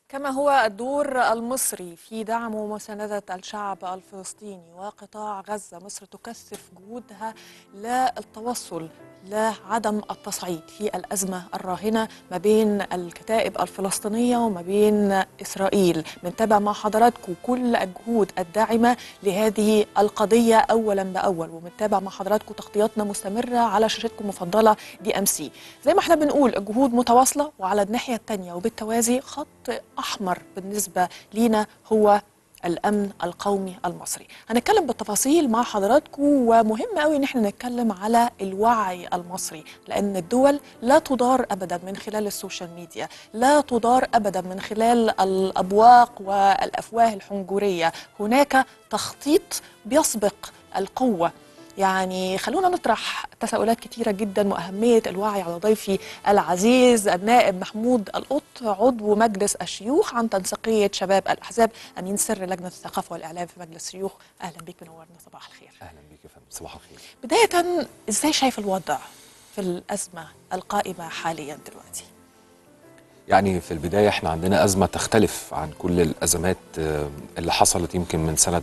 كما هو الدور المصري في دعم ومساندة الشعب الفلسطيني وقطاع غزة مصر تكثف جهودها للتوصل لعدم التصعيد في الأزمة الراهنة ما بين الكتائب الفلسطينية وما بين إسرائيل بنتابع مع حضراتكم كل الجهود الداعمة لهذه القضية أولا بأول وبنتابع مع حضراتكم تغطياتنا مستمرة على شاشتكم المفضلة دي أم سي زي ما احنا بنقول الجهود متواصلة وعلى الناحية الثانية وبالتوازي خط أحمر بالنسبة لينا هو الامن القومي المصري هنتكلم بالتفاصيل مع حضراتكم ومهم قوي ان احنا نتكلم على الوعي المصري لان الدول لا تدار ابدا من خلال السوشيال ميديا لا تدار ابدا من خلال الابواق والافواه الحنجريه هناك تخطيط بيسبق القوه يعني خلونا نطرح تساؤلات كتيرة جدا وأهمية الوعي على ضيفي العزيز النائب محمود القط عضو مجلس الشيوخ عن تنسيقية شباب الأحزاب أمين سر لجنة الثقافة والإعلام في مجلس الشيوخ أهلا بك منورنا صباح الخير اهلا بيك يا فندم صباح الخير بداية إزاي شايف الوضع في الأزمة القائمة حاليا دلوقتي يعني في البدايه احنا عندنا ازمه تختلف عن كل الازمات آه، اللي حصلت يمكن من سنه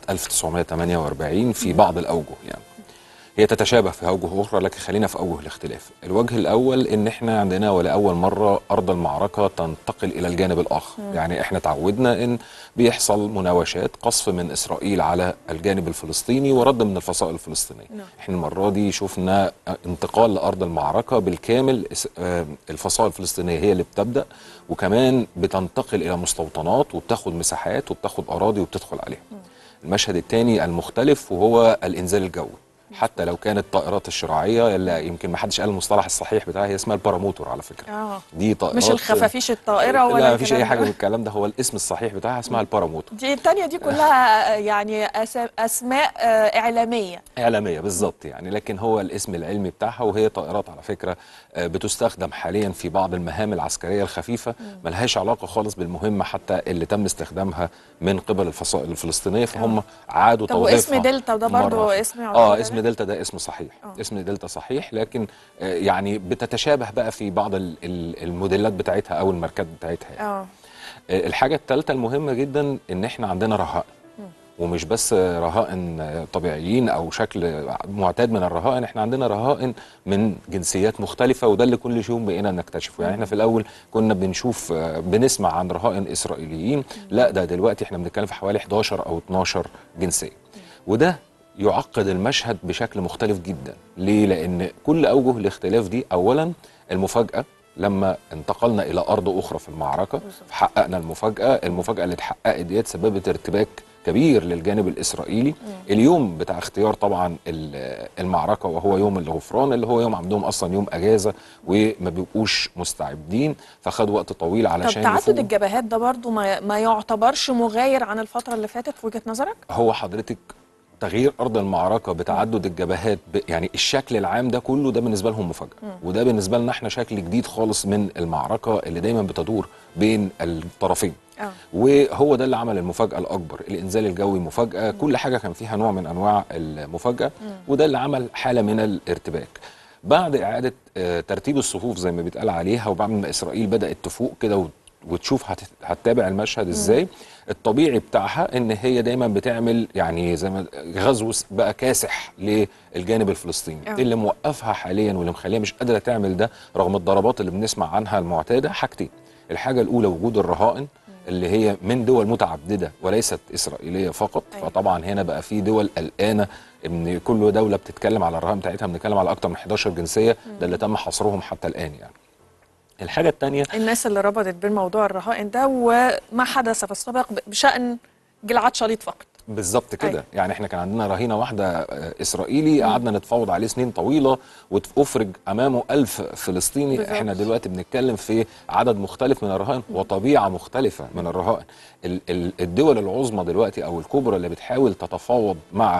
1948 في بعض الاوجه يعني هي تتشابه في اوجه اخرى لكن خلينا في اوجه الاختلاف الوجه الاول ان احنا عندنا ولاول مره ارض المعركه تنتقل الى الجانب الاخر يعني احنا تعودنا ان بيحصل مناوشات قصف من اسرائيل على الجانب الفلسطيني ورد من الفصائل الفلسطينيه نعم. احنا المره دي شفنا انتقال لارض المعركه بالكامل اس- آه، الفصائل الفلسطينيه هي اللي بتبدا وكمان بتنتقل الى مستوطنات وبتاخد مساحات وبتاخد اراضي وبتدخل عليها المشهد الثاني المختلف وهو الانزال الجوي حتى لو كانت الطائرات الشراعيه اللي يمكن ما حدش قال المصطلح الصحيح بتاعها هي اسمها الباراموتور على فكره آه. دي طائرات مش الخفافيش الطائرة ولا لا مفيش اي الكلام حاجه ده. من الكلام ده هو الاسم الصحيح بتاعها اسمها الباراموتور دي التانية دي كلها يعني أس- أسماء آه، إعلامية إعلامية بالظبط يعني لكن هو الاسم العلمي بتاعها وهي طائرات على فكرة آه، بتستخدم حاليا في بعض المهام العسكرية الخفيفة ملهاش علاقة خالص بالمهمة حتى اللي تم استخدامها من قبل الفصائل الفلسطينية فهم عادوا طب توظيفها واسم دلتا ده برضو مرة. اسم يعتبر اه ده؟ اسم دلتا ده اسم صحيح آه. اسم دلتا صحيح لكن آه، يعني بتتشابه بقى في بعض ال- ال- الموديلات بتاعتها او الماركات بتاعتها يعني. اه آه، الحاجة الثالثة المهمة جدا إن إحنا عندنا رهائن ومش بس رهائن طبيعيين أو شكل معتاد من الرهائن إحنا عندنا رهائن من جنسيات مختلفة وده اللي كل يوم بقينا نكتشفه يعني إحنا في الأول كنا بنشوف آه، بنسمع عن رهائن إسرائيليين لا ده دلوقتي إحنا بنتكلم في حوالي 11 أو 12 جنسية وده يعقد المشهد بشكل مختلف جدا ليه لان كل اوجه الاختلاف دي اولا المفاجاه لما انتقلنا الى ارض اخرى في المعركه فحققنا المفاجاه المفاجاه اللي اتحققت ديت سببت ارتباك كبير للجانب الاسرائيلي اليوم بتاع اختيار طبعا ال- المعركه وهو يوم الغفران اللي هو يوم عندهم اصلا يوم اجازه وما بيبقوش مستعدين فخد وقت طويل طب علشان تعدد يفوقوا. الجبهات ده برضو ما, ما يعتبرش مغاير عن الفترة اللي فاتت في وجهة نظرك؟ هو حضرتك تغيير ارض المعركه بتعدد الجبهات ب... يعني الشكل العام ده كله ده بالنسبه لهم مفاجاه وده بالنسبه لنا احنا شكل جديد خالص من المعركه اللي دايما بتدور بين الطرفين اه وهو ده اللي عمل المفاجاه الاكبر الانزال الجوي مفاجاه كل حاجه كان فيها نوع من انواع المفاجاه وده اللي عمل حاله من الارتباك بعد اعاده آه، ترتيب الصفوف زي ما بيتقال عليها وبعد ما اسرائيل بدات تفوق كده وت- وتشوف هت- هتتابع المشهد ازاي الطبيعي بتاعها ان هي دايما بتعمل يعني زي ما غزو س- بقى كاسح للجانب الفلسطيني آه. اللي موقفها حاليا واللي مخليها مش قادره تعمل ده رغم الضربات اللي بنسمع عنها المعتاده حاجتين الحاجه الاولى وجود الرهائن اللي هي من دول متعدده وليست اسرائيليه فقط أيوة. فطبعا هنا بقى في دول قلقانه ان كل دوله بتتكلم على الرهائن بتاعتها بنتكلم على اكتر من 11 جنسيه ده اللي تم حصرهم حتى الان يعني الحاجه الثانيه الناس اللي ربطت بين موضوع الرهائن ده وما حدث في السابق ب- بشأن جلعاد شليط فقط بالظبط كده أيوة. يعني احنا كان عندنا رهينه واحده آه، اسرائيلي قعدنا نتفاوض عليه سنين طويله وافرج امامه ألف فلسطيني بالظبط. احنا دلوقتي بنتكلم في عدد مختلف من الرهائن وطبيعه مختلفه من الرهائن ال- ال- الدول العظمى دلوقتي او الكبرى اللي بتحاول تتفاوض مع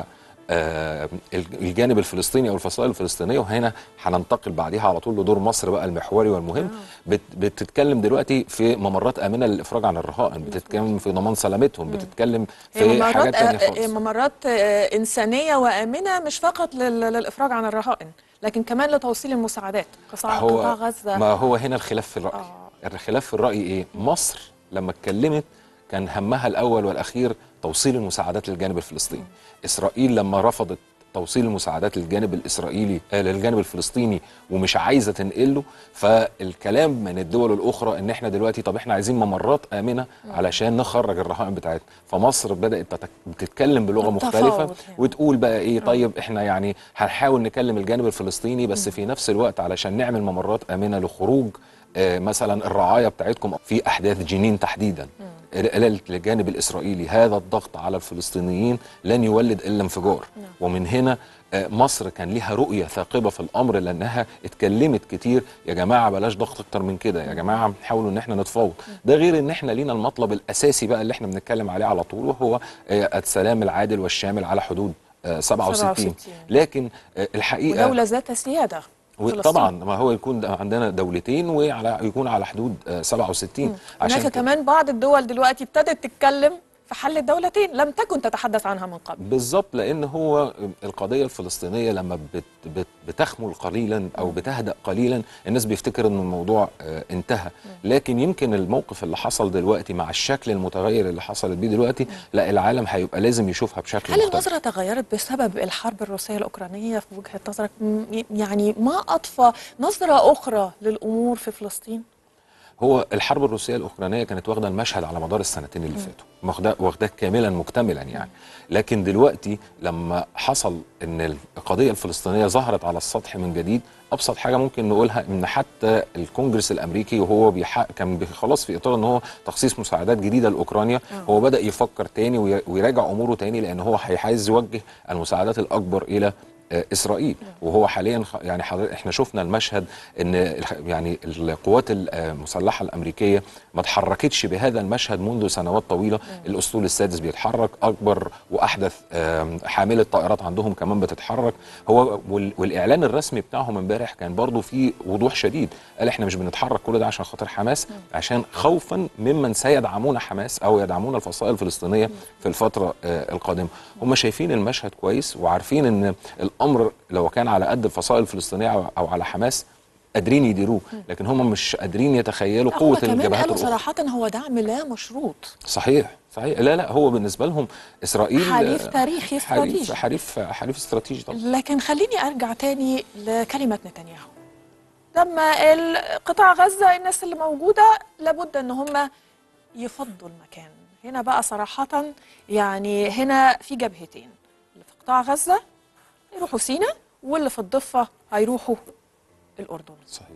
آه، الجانب الفلسطيني او الفصائل الفلسطينيه وهنا هننتقل بعديها على طول لدور مصر بقى المحوري والمهم بت بتتكلم دلوقتي في ممرات امنه للافراج عن الرهائن بتتكلم في ضمان سلامتهم بتتكلم هي في ممرات حاجات تانية آه، خالص آه، ممرات آه، إنسانية وآمنة مش فقط لل- للإفراج عن الرهائن لكن كمان لتوصيل المساعدات قطاع قطاع هو غزة ما هو هنا الخلاف في الرأي آه. الخلاف في الرأي ايه مصر لما اتكلمت كان همها الاول والاخير توصيل المساعدات للجانب الفلسطيني اسرائيل لما رفضت توصيل المساعدات للجانب الاسرائيلي آه للجانب الفلسطيني ومش عايزه تنقله فالكلام من الدول الاخرى ان احنا دلوقتي طب احنا عايزين ممرات امنه علشان نخرج الرهائن بتاعتنا فمصر بدات تتك- تتكلم بلغه التفاوض مختلفه يعني. وتقول بقى ايه طيب احنا يعني هنحاول نكلم الجانب الفلسطيني بس في نفس الوقت علشان نعمل ممرات امنه لخروج آه، مثلا الرعايه بتاعتكم في احداث جنين تحديدا قالت للجانب الاسرائيلي هذا الضغط على الفلسطينيين لن يولد الا انفجار ومن هنا آه، مصر كان ليها رؤيه ثاقبه في الامر لانها اتكلمت كتير يا جماعه بلاش ضغط اكتر من كده يا جماعه نحاول ان احنا نتفاوض ده غير ان احنا لينا المطلب الاساسي بقى اللي احنا بنتكلم عليه على طول وهو آه، السلام العادل والشامل على حدود آه، 67 67. لكن آه، الحقيقه ودولة ذات سيادة فلسطين. طبعا ما هو يكون ده عندنا دولتين وعلى يكون على حدود آه، 67 هناك كده. كمان بعض الدول دلوقتي ابتدت تتكلم في حل الدولتين لم تكن تتحدث عنها من قبل بالظبط لان هو القضيه الفلسطينيه لما بت بت بتخمل قليلا او بتهدأ قليلا الناس بيفتكر ان الموضوع آه، انتهى لكن يمكن الموقف اللي حصل دلوقتي مع الشكل المتغير اللي حصلت بيه دلوقتي لا العالم هيبقى لازم يشوفها بشكل هل مختلف النظرة تغيرت بسبب الحرب الروسية الأوكرانية في وجهة نظرك م- يعني ما أضفى نظرة أخرى للأمور في فلسطين؟ هو الحرب الروسيه الاوكرانيه كانت واخده المشهد على مدار السنتين اللي فاتوا واخداه واخداه كاملا مكتملا يعني لكن دلوقتي لما حصل ان القضيه الفلسطينيه ظهرت على السطح من جديد ابسط حاجه ممكن نقولها ان حتى الكونجرس الامريكي وهو بيحقق كان بي- خلاص في اطار ان هو تخصيص مساعدات جديده لاوكرانيا هو بدا يفكر تاني وي- ويراجع اموره تاني لان هو هي- عايز يوجه المساعدات الاكبر الى آه، اسرائيل وهو حاليا خ- يعني حضر- احنا شفنا المشهد ان الح- يعني القوات المسلحه الامريكيه ما اتحركتش بهذا المشهد منذ سنوات طويله الاسطول السادس بيتحرك اكبر واحدث آم، حامله طائرات عندهم كمان بتتحرك هو وال- والاعلان الرسمي بتاعهم امبارح كان برضو في وضوح شديد قال احنا مش بنتحرك كل ده عشان خاطر حماس عشان خوفا ممن سيدعمون حماس او يدعمون الفصائل الفلسطينيه في الفتره آه، القادمه هم شايفين المشهد كويس وعارفين ان الامر لو كان على قد الفصائل الفلسطينيه أو- او على حماس قادرين يديروه لكن هم مش قادرين يتخيلوا لا، قوه هم كمان الجبهات قالوا الاخرى صراحة هو دعم لا مشروط صحيح صحيح لا لا هو بالنسبه لهم اسرائيل حليف آه، تاريخي حليف استراتيجي. حليف حليف استراتيجي طبعا لكن خليني ارجع تاني لكلمه نتنياهو لما ال- قطاع غزه الناس اللي موجوده لابد ان هم يفضوا المكان هنا بقى صراحه يعني هنا في جبهتين اللي في قطاع غزه يروحوا سينا واللي في الضفه هيروحوا الاردن صحيح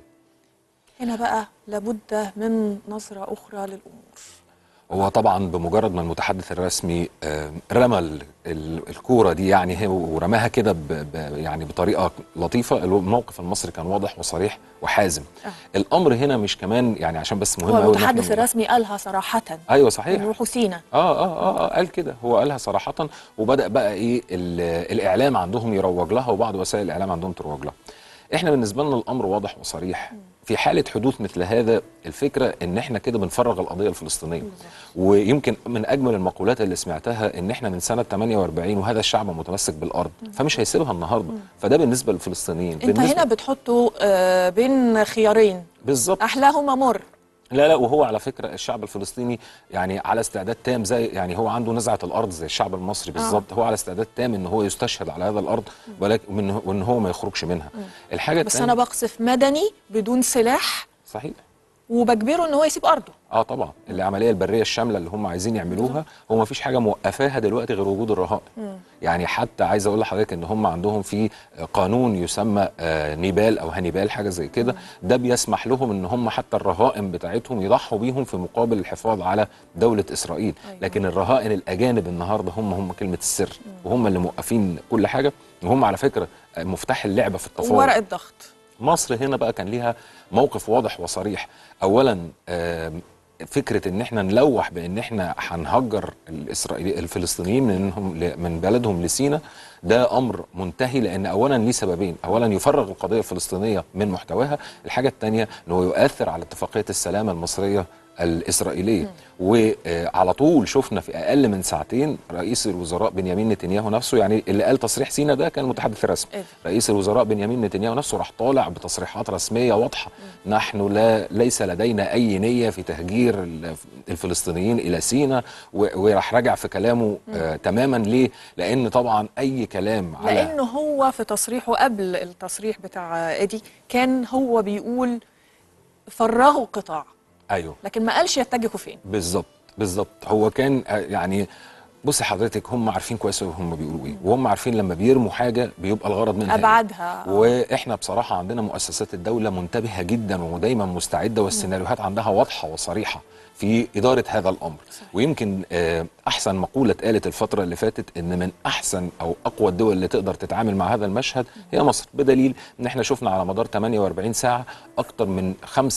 هنا بقى لابد من نظره اخرى للامور هو طبعا بمجرد ما المتحدث الرسمي آه، رمى ال- ال- الكوره دي يعني هي ورماها كده ب- ب- يعني بطريقه لطيفه الموقف المصري كان واضح وصريح وحازم آه. الامر هنا مش كمان يعني عشان بس مهم هو أوي إن إحنا المتحدث نقول- الرسمي قالها صراحه ايوه صحيح يروحوا سينا اه اه اه, آه قال كده هو قالها صراحة وبدأ بقى ايه ال- الإعلام عندهم يروج لها وبعض وسائل الإعلام عندهم تروج لها. احنا بالنسبة لنا الأمر واضح وصريح في حالة حدوث مثل هذا الفكرة ان احنا كده بنفرغ القضية الفلسطينية ويمكن من أجمل المقولات اللي سمعتها ان احنا من سنة 48 وهذا الشعب متمسك بالأرض فمش هيسيبها النهاردة فده بالنسبة للفلسطينيين انت بالنسبة هنا بتحطوا آه، بين خيارين بالظبط احلاهما مر لا لا وهو على فكره الشعب الفلسطيني يعني على استعداد تام زي يعني هو عنده نزعه الارض زي الشعب المصري بالظبط هو على استعداد تام ان هو يستشهد على هذا الارض ولكن وإن- وان هو ما يخرجش منها الحاجه بس التانية انا بقصف مدني بدون سلاح صحيح وبجبره ان هو يسيب ارضه اه طبعا العمليه البريه الشامله اللي هم عايزين يعملوها هو ما فيش حاجه موقفاها دلوقتي غير وجود الرهائن يعني حتى عايز اقول لحضرتك ان هم عندهم في قانون يسمى آه، نيبال او هانيبال حاجه زي كده ده بيسمح لهم ان هم حتى الرهائن بتاعتهم يضحوا بيهم في مقابل الحفاظ على دوله اسرائيل أيوة. لكن الرهائن الاجانب النهارده هم هم كلمه السر وهم اللي موقفين كل حاجه وهم على فكره آه، مفتاح اللعبه في التفاوض ورق الضغط مصر هنا بقى كان ليها موقف واضح وصريح اولا آم، فكره ان احنا نلوح بان احنا هنهجر الاسرائيلي الفلسطينيين منهم ل- من بلدهم لسينا ده امر منتهي لان اولا ليه سببين اولا يفرغ القضيه الفلسطينيه من محتواها الحاجه الثانيه انه يؤثر على اتفاقيه السلام المصريه الاسرائيليه وعلى طول شفنا في اقل من ساعتين رئيس الوزراء بنيامين نتنياهو نفسه يعني اللي قال تصريح سينا ده كان المتحدث الرسمي إيه. رئيس الوزراء بنيامين نتنياهو نفسه راح طالع بتصريحات رسميه واضحه نحن لا ليس لدينا اي نيه في تهجير ال- الفلسطينيين الى سينا و- وراح راجع في كلامه آه تماما ليه لان طبعا اي كلام على لانه هو في تصريحه قبل التصريح بتاع ايدي كان هو بيقول فرغوا قطاع ايوه لكن ما قالش يتجهوا فين بالظبط بالظبط هو كان آه، يعني بصي حضرتك هم عارفين كويس أوي هم بيقولوا ايه وهم عارفين لما بيرموا حاجه بيبقى الغرض منها إيه. ابعادها واحنا بصراحه عندنا مؤسسات الدوله منتبهه جدا ودايما مستعده والسيناريوهات عندها واضحه وصريحه في اداره هذا الامر ويمكن آه، احسن مقوله اتقالت الفتره اللي فاتت ان من احسن او اقوى الدول اللي تقدر تتعامل مع هذا المشهد هي مصر بدليل ان احنا شفنا على مدار 48 ساعه اكتر من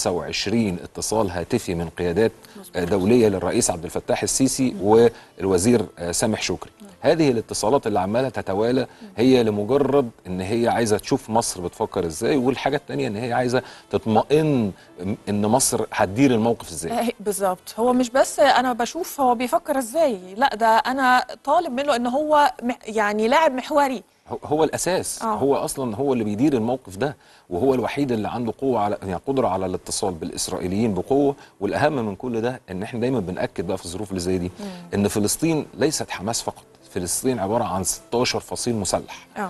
25 اتصال هاتفي من قيادات آه، دوليه للرئيس عبد الفتاح السيسي والوزير آه، سامح شكري هذه الاتصالات اللي عماله تتوالى هي لمجرد ان هي عايزه تشوف مصر بتفكر ازاي والحاجه الثانيه ان هي عايزه تطمئن ان مصر هتدير الموقف ازاي آه، بالظبط هو مش بس انا بشوف هو بيفكر ازاي لا ده انا طالب منه ان هو مح- يعني لاعب محوري هو- هو الاساس آه. هو اصلا هو اللي بيدير الموقف ده وهو الوحيد اللي عنده قوه على يعني قدره على الاتصال بالاسرائيليين بقوه والاهم من كل ده ان احنا دايما بناكد بقى في الظروف اللي زي دي ان فلسطين ليست حماس فقط فلسطين عباره عن 16 فصيل مسلح اه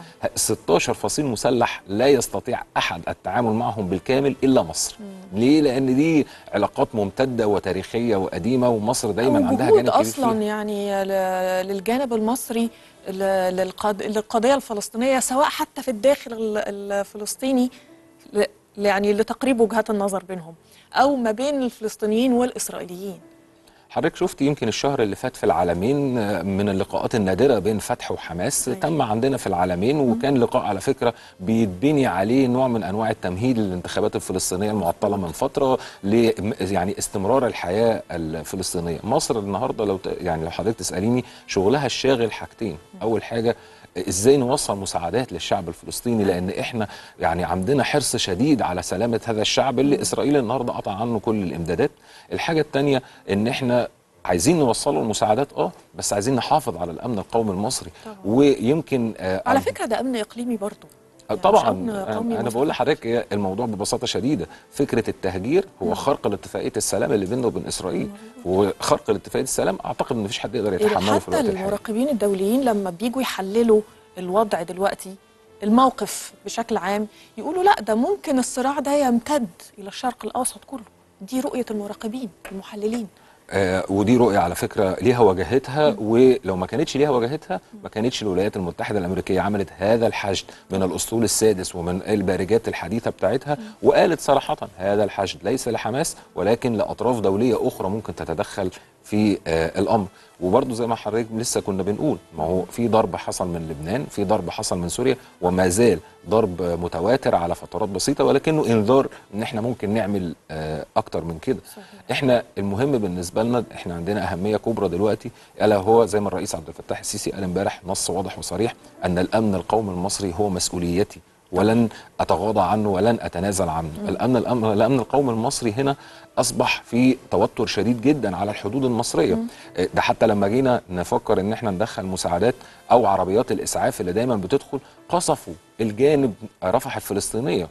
16 فصيل مسلح لا يستطيع احد التعامل معهم بالكامل الا مصر ليه لان دي علاقات ممتده وتاريخيه وقديمه ومصر دايما عندها وجهود جانب كبير اصلا فيها. يعني ل- للجانب المصري ل- للقض- للقضيه الفلسطينيه سواء حتى في الداخل ال- الفلسطيني ل- يعني لتقريب وجهات النظر بينهم او ما بين الفلسطينيين والاسرائيليين حضرتك شفت يمكن الشهر اللي فات في العالمين آه، من اللقاءات النادرة بين فتح وحماس أيوة. تم عندنا في العالمين وكان لقاء على فكرة بيتبني عليه نوع من أنواع التمهيد للانتخابات الفلسطينية المعطلة من فترة ل يعني استمرار الحياة الفلسطينية مصر النهاردة لو ت- يعني لو حضرتك تسأليني شغلها الشاغل حاجتين أول حاجة ازاي نوصل مساعدات للشعب الفلسطيني لان احنا يعني عندنا حرص شديد على سلامه هذا الشعب اللي اسرائيل النهارده قطع عنه كل الامدادات الحاجه الثانيه ان احنا عايزين نوصله المساعدات اه بس عايزين نحافظ على الامن القومي المصري طبعاً. ويمكن آه على عن- فكره ده امن اقليمي برضه آه، يعني طبعا مش أمن انا قومي أنا مصري. بقول لحضرتك هي الموضوع ببساطه شديده فكره التهجير هو خرق لاتفاقيه السلام اللي بيننا وبين اسرائيل وخرق لاتفاقيه السلام اعتقد ان مفيش حد يقدر إيه يتحمله في حتى الوقت الحالي المراقبين الدوليين لما بيجوا يحللوا الوضع دلوقتي الموقف بشكل عام يقولوا لا ده ممكن الصراع ده يمتد الى الشرق الاوسط كله دي رؤيه المراقبين المحللين آه ودي رؤية على فكرة ليها وجهتها ولو ما كانتش ليها وجهتها ما كانتش الولايات المتحدة الأمريكية عملت هذا الحشد من الأسطول السادس ومن البارجات الحديثة بتاعتها وقالت صراحة هذا الحشد ليس لحماس ولكن لأطراف دولية أخرى ممكن تتدخل في آه الأمر وبرضه زي ما حضرتك لسه كنا بنقول ما هو في ضرب حصل من لبنان في ضرب حصل من سوريا وما زال ضرب متواتر على فترات بسيطة ولكنه إنذار إن إحنا ممكن نعمل آه أكتر من كده صحيح. احنا المهم بالنسبه لنا احنا عندنا اهميه كبرى دلوقتي الا هو زي ما الرئيس عبد الفتاح السيسي قال امبارح نص واضح وصريح ان الامن القومي المصري هو مسؤوليتي ولن اتغاضى عنه ولن اتنازل عنه الامن الامن الامن القومي المصري هنا اصبح في توتر شديد جدا على الحدود المصريه اه، ده حتى لما جينا نفكر ان احنا ندخل مساعدات او عربيات الاسعاف اللي دايما بتدخل قصفوا الجانب رفح الفلسطينيه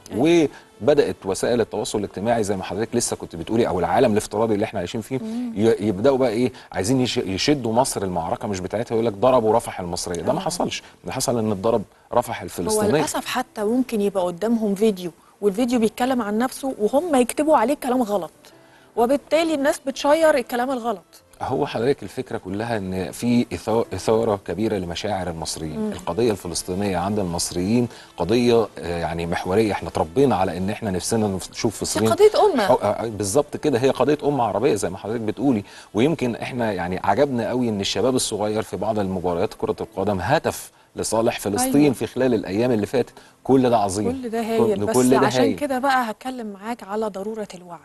وبدات وسائل التواصل الاجتماعي زي ما حضرتك لسه كنت بتقولي او العالم الافتراضي اللي احنا عايشين فيه ي- يبداوا بقى ايه عايزين يش- يشدوا مصر المعركه مش بتاعتها يقول لك ضربوا رفح المصريه ده ما حصلش ده حصل ان اتضرب رفح هو الفلسطينيه للاسف حتى ممكن يبقى قدامهم فيديو والفيديو بيتكلم عن نفسه وهم يكتبوا عليه كلام غلط وبالتالي الناس بتشير الكلام الغلط هو حضرتك الفكره كلها ان في إثا- اثاره كبيره لمشاعر المصريين القضيه الفلسطينيه عند المصريين قضيه آه، يعني محوريه احنا اتربينا على ان احنا نفسنا نشوف دي فلسطين قضيه امه أو- آه، بالظبط كده هي قضيه امه عربيه زي ما حضرتك بتقولي ويمكن احنا يعني عجبنا قوي ان الشباب الصغير في بعض المباريات كره القدم هتف لصالح فلسطين أيوة. في خلال الايام اللي فاتت كل ده عظيم كل ده هايل كل- بس كل ده عشان هايل. كده بقى هتكلم معاك على ضروره الوعي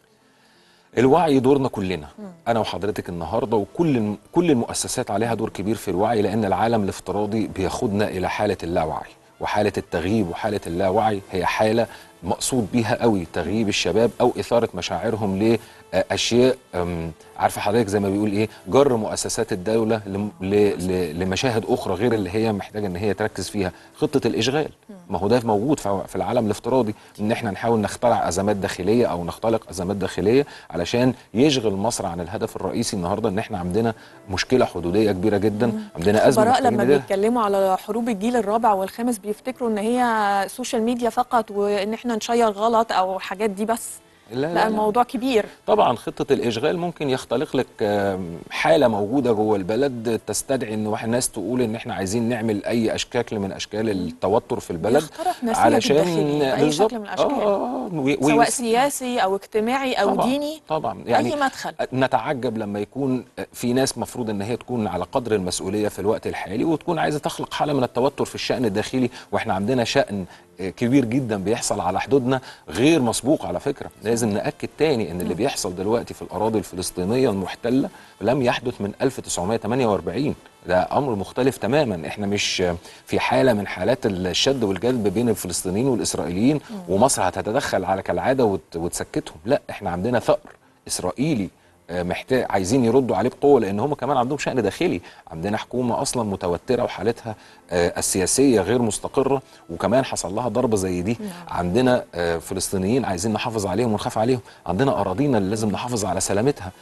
الوعي دورنا كلنا انا وحضرتك النهارده وكل الم- كل المؤسسات عليها دور كبير في الوعي لان العالم الافتراضي بياخدنا الى حاله اللاوعي وحاله التغييب وحاله اللاوعي هي حاله مقصود بيها قوي تغييب الشباب او اثاره مشاعرهم آه، اشياء آم، عارفه حضرتك زي ما بيقول ايه جر مؤسسات الدوله لم- ل- ل- لمشاهد اخرى غير اللي هي محتاجه ان هي تركز فيها خطه الاشغال ما هو ده موجود في في العالم الافتراضي ان احنا نحاول نخترع ازمات داخليه او نختلق ازمات داخليه علشان يشغل مصر عن الهدف الرئيسي النهارده ان احنا عندنا مشكله حدوديه كبيره جدا عندنا ازمه خبراء محتاجين لما نحلها. بيتكلموا على حروب الجيل الرابع والخامس بيفتكروا ان هي سوشيال ميديا فقط وان احنا نشير غلط او حاجات دي بس لا لا الموضوع كبير طبعا خطة الإشغال ممكن يختلق لك آم، حالة موجودة جوه البلد تستدعي إن واحد ناس تقول إن إحنا عايزين نعمل أي أشكال من أشكال التوتر في البلد بيخترق نسيج الداخلي بأي بالظبط. شكل من الأشكال. آه آه آه و- سواء و- سياسي او اجتماعي او طبعاً، ديني طبعا يعني اي مدخل نتعجب لما يكون في ناس مفروض ان هي تكون على قدر المسؤوليه في الوقت الحالي وتكون عايزه تخلق حاله من التوتر في الشان الداخلي واحنا عندنا شان كبير جدا بيحصل على حدودنا غير مسبوق على فكره لازم ناكد تاني ان اللي بيحصل دلوقتي في الاراضي الفلسطينيه المحتله لم يحدث من 1948 ده امر مختلف تماما احنا مش في حاله من حالات الشد والجذب بين الفلسطينيين والاسرائيليين ومصر هتتدخل على كالعاده وت- وتسكتهم لا احنا عندنا ثأر اسرائيلي آه، محتاج عايزين يردوا عليه بقوه لان هم كمان عندهم شأن داخلي عندنا حكومه اصلا متوتره وحالتها آه، السياسيه غير مستقره وكمان حصل لها ضربه زي دي عندنا آه، فلسطينيين عايزين نحافظ عليهم ونخاف عليهم عندنا اراضينا اللي لازم نحافظ على سلامتها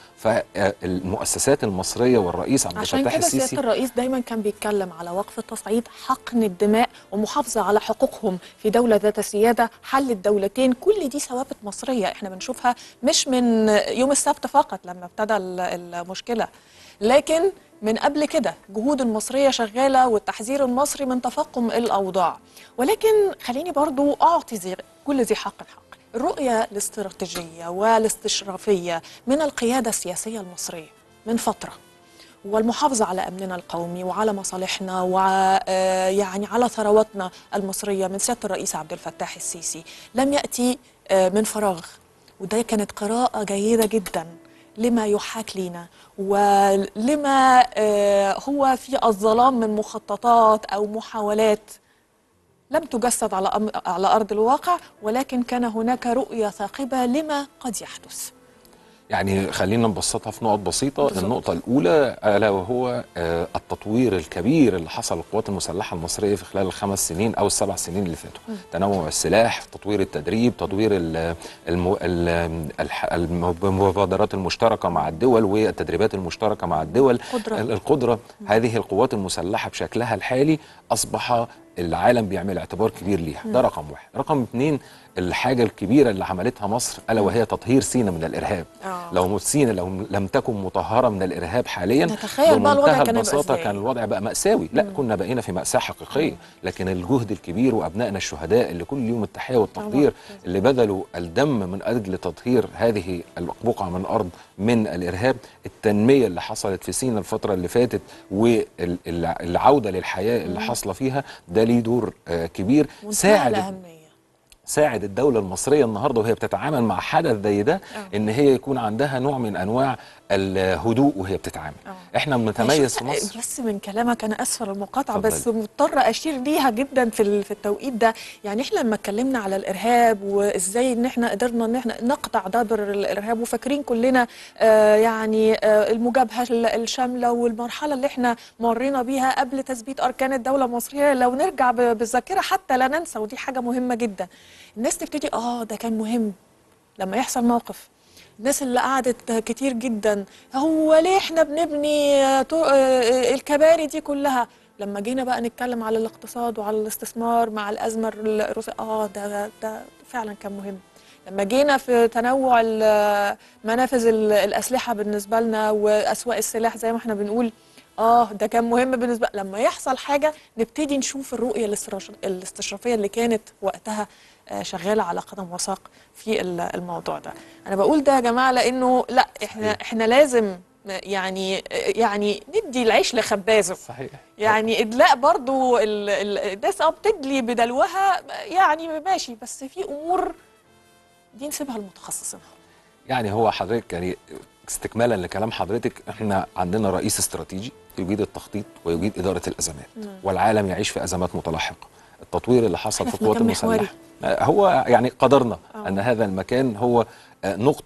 فالمؤسسات المصريه والرئيس عبد عشان الفتاح كده السيسي سياده الرئيس دايما كان بيتكلم على وقف التصعيد حقن الدماء ومحافظه على حقوقهم في دوله ذات سياده حل الدولتين كل دي ثوابت مصريه احنا بنشوفها مش من يوم السبت فقط لما ابتدى ال- المشكله لكن من قبل كده جهود المصرية شغالة والتحذير المصري من تفاقم الأوضاع ولكن خليني برضو أعطي زي كل ذي حق حق الرؤية الاستراتيجية والاستشرافية من القيادة السياسية المصرية من فترة والمحافظة على أمننا القومي وعلى مصالحنا ويعني على ثرواتنا المصرية من سيادة الرئيس عبد الفتاح السيسي لم يأتي آه، من فراغ وده كانت قراءة جيدة جدا لما يحاك لينا ولما آه، هو في الظلام من مخططات أو محاولات لم تجسد على أم- على أرض الواقع ولكن كان هناك رؤية ثاقبة لما قد يحدث يعني خلينا نبسطها في نقط بسيطة بالظبط. النقطة الأولى ألا وهو آه، التطوير الكبير اللي حصل للقوات المسلحة المصرية في خلال الخمس سنين أو السبع سنين اللي فاتوا تنوع السلاح تطوير التدريب تطوير ال- الم- ال- الح- المبادرات المشتركة مع الدول والتدريبات المشتركة مع الدول قدرة. ال- القدرة هذه القوات المسلحة بشكلها الحالي أصبح العالم بيعمل اعتبار كبير ليها ده رقم واحد رقم اتنين الحاجة الكبيرة اللي عملتها مصر ألا وهي تطهير سينا من الإرهاب آه. لو سينا لو لم تكن مطهرة من الإرهاب حاليا نتخيل بقى الوضع بمنتهى كان هيبقى البساطة إزاي. كان الوضع بقى مأساوي لا كنا بقينا في مأساة حقيقية لكن الجهد الكبير وأبنائنا الشهداء اللي كل يوم التحية والتقدير اللي بذلوا الدم من أجل تطهير هذه البقعة من الأرض من الإرهاب التنمية اللي حصلت في سينا الفترة اللي فاتت والعودة للحياة اللي حاصلة فيها ده ليه دور آه، كبير منتهى ساعد الأهمية ساعد الدولة المصرية النهاردة وهي بتتعامل مع حدث زي ده آه. ان هي يكون عندها نوع من انواع الهدوء وهي بتتعامل آه. احنا بنتميز في شفت- مصر بس من كلامك انا اسفه المقاطعه اتفضلي. بس مضطره اشير ليها جدا في ال- في التوقيت ده يعني احنا لما اتكلمنا على الارهاب وازاي ان احنا قدرنا ان احنا نقطع دابر الارهاب وفاكرين كلنا آه يعني آه المجابهه ال- الشامله والمرحله اللي احنا مرينا بيها قبل تثبيت اركان الدوله المصريه لو نرجع ب- بالذاكره حتى لا ننسى ودي حاجه مهمه جدا الناس تبتدي اه ده كان مهم لما يحصل موقف الناس اللي قعدت كتير جدا هو ليه احنا بنبني آه، طو- آه، الكباري دي كلها لما جينا بقى نتكلم على الاقتصاد وعلى الاستثمار مع الازمه الروسيه اه ده ده فعلا كان مهم لما جينا في تنوع ال- منافذ ال- الاسلحه بالنسبه لنا واسواق السلاح زي ما احنا بنقول اه ده كان مهم بالنسبه لما يحصل حاجه نبتدي نشوف الرؤيه الاستراش- الاستشرافيه اللي كانت وقتها آه، شغاله على قدم وساق في ال- الموضوع ده انا بقول ده يا جماعه لانه لا احنا صحيح. احنا لازم يعني يعني ندي العيش لخبازه صحيح يعني ادلاء برضو ال- ال- الناس اه بتدلي بدلوها يعني ماشي بس في امور دي نسيبها لمتخصصينها يعني هو حضرتك يعني استكمالا لكلام حضرتك احنا عندنا رئيس استراتيجي يجيد التخطيط ويجيد اداره الازمات والعالم يعيش في ازمات متلاحقه التطوير اللي حصل إحنا في في القوات مكان محوري. المسلحه آه، هو يعني قدرنا آه. ان هذا المكان هو آه، نقطه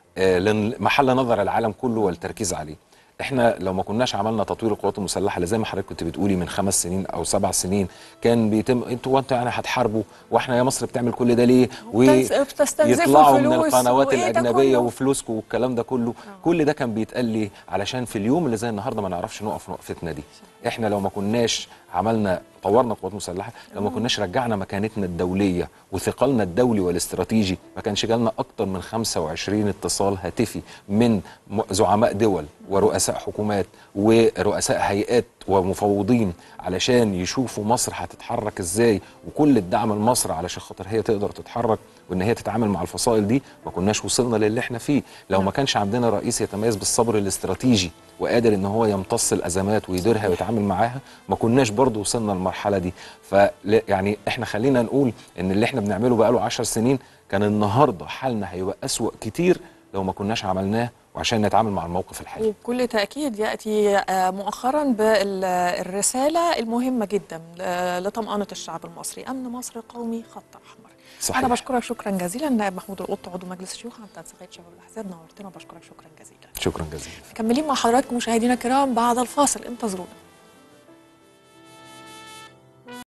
آه، لن- محل نظر العالم كله والتركيز عليه احنا لو ما كناش عملنا تطوير القوات المسلحه اللي زي ما حضرتك كنت بتقولي من خمس سنين او سبع سنين كان بيتم انتوا وانتوا يعني هتحاربوا واحنا يا مصر بتعمل كل ده ليه وبتنس- وبتستنزفوا يطلعوا من الفلوس القنوات وإيه ده الاجنبيه كله؟ وفلوسكم والكلام ده كله كل ده كان بيتقال لي علشان في اليوم اللي زي النهارده ما نعرفش نقف وقفتنا دي احنا لو ما كناش عملنا طورنا قوات مسلحه لو ما كناش رجعنا مكانتنا الدوليه وثقلنا الدولي والاستراتيجي ما كانش جالنا اكتر من 25 اتصال هاتفي من م- زعماء دول ورؤساء حكومات ورؤساء هيئات ومفوضين علشان يشوفوا مصر هتتحرك ازاي وكل الدعم لمصر علشان خاطر هي تقدر تتحرك وان هي تتعامل مع الفصائل دي ما كناش وصلنا للي احنا فيه لو ما كانش عندنا رئيس يتميز بالصبر الاستراتيجي وقادر ان هو يمتص الازمات ويديرها ويتعامل معاها ما كناش برضو وصلنا للمرحله دي ف يعني احنا خلينا نقول ان اللي احنا بنعمله بقاله عشر سنين كان النهارده حالنا هيبقى اسوأ كتير لو ما كناش عملناه وعشان نتعامل مع الموقف الحالي وبكل تأكيد يأتي آه، مؤخرا بالرسالة المهمة جدا ل- لطمأنة الشعب المصري أمن مصر قومي خط أحمر صحيح. أنا بشكرك شكرا جزيلا النائب محمود القط عضو مجلس الشيوخ عن تنسيقية شباب الأحزاب نورتنا وبشكرك شكرا جزيلا شكرا جزيلا مكملين مع حضراتكم مشاهدينا الكرام بعد الفاصل انتظرونا